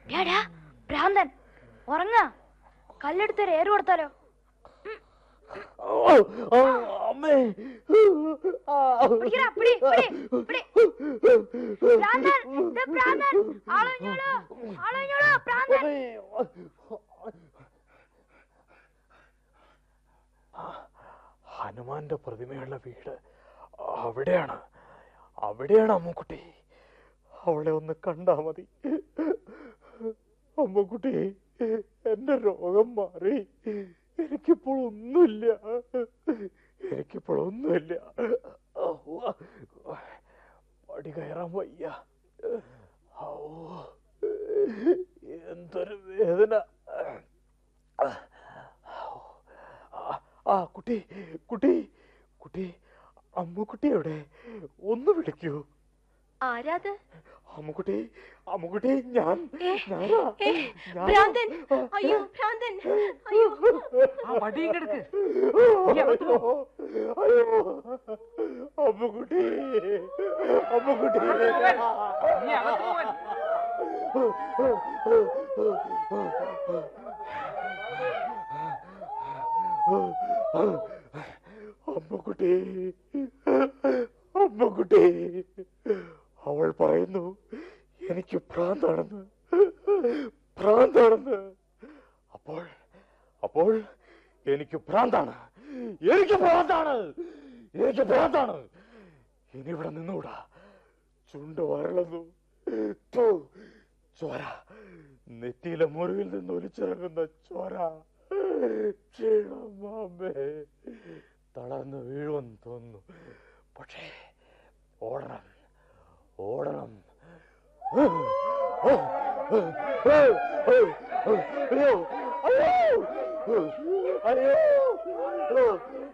ഡാടാ ഭ്രാന്തൻ ഉറങ്ങ കല്ലെടുത്ത് ഒരു ഏറ് കൊടുത്താലോ അമ്മേ പിടിക്കടാ, പിടി, പിടി, പിടി. ഭ്രാന്തൻ, ദേ ഭ്രാന്തൻ. ആളൊഴിഞ്ഞോളൂ, ആളൊഴിഞ്ഞോളൂ, ഭ്രാന്തൻ. ഹനുമാന്റെ പ്രതിമയുള്ള വീട് അവിടെയാണ് അവിടെയാണ് അമ്മുക്കുട്ടി അവളെ ഒന്ന് കണ്ടാ മതി അമ്മുക്കുട്ടി എന്റെ രോഗം മാറി എനിക്കിപ്പോൾ ഒന്നുമില്ല എനിക്കിപ്പോൾ ഒന്നുമില്ല പടി കയറാൻ വയ്യ ഔ, എന്തൊരു വേദന ആ, ആ കുട്ടി കുട്ടി കുട്ടി അമ്മുക്കുട്ടി എവിടെ ഒന്ന് വിളിക്കൂ ആരാത് അമ്മുക്കുട്ടി അമ്മുക്കുട്ടി ഞാൻ ഏ, ഞാനാ, ഏ, ഞാനാ. ഭ്രാന്തൻ അയ്യോ ഭ്രാന്തൻ അയ്യോ ആ വടിയും കിടക്ക് അയ്യോ അയ്യോ അമ്മുക്കുട്ടി അമ്മുക്കുട്ടി നീ അകത്ത് പോവാൻ അമ്മുക്കുട്ടി അമ്മുക്കുട്ടി അവൾ പറയുന്നു എനിക്ക് ഭ്രാന്താണെന്ന് ഭ്രാന്താണെന്ന് അപ്പോൾ അപ്പോൾ എനിക്ക് ഭ്രാന്താണ് എനിക്ക് ഭ്രാന്താണ് എനിക്ക് ഭ്രാന്താണ് ഇനി ഇവിടെ നിന്നൂടാ ചുണ്ട് വരളുന്നു ഥു, ചോര നെറ്റിയിലെ മുറിവിൽ നിന്ന് ഒലിച്ചിറങ്ങുന്ന ചോര ക്ഷീണം മാമേ തളർന്ന് വീഴുമെന്ന് തോന്നുന്നു പക്ഷേ ഓടണം ഓടണം അയ്യോ അയ്യോ അയ്യോ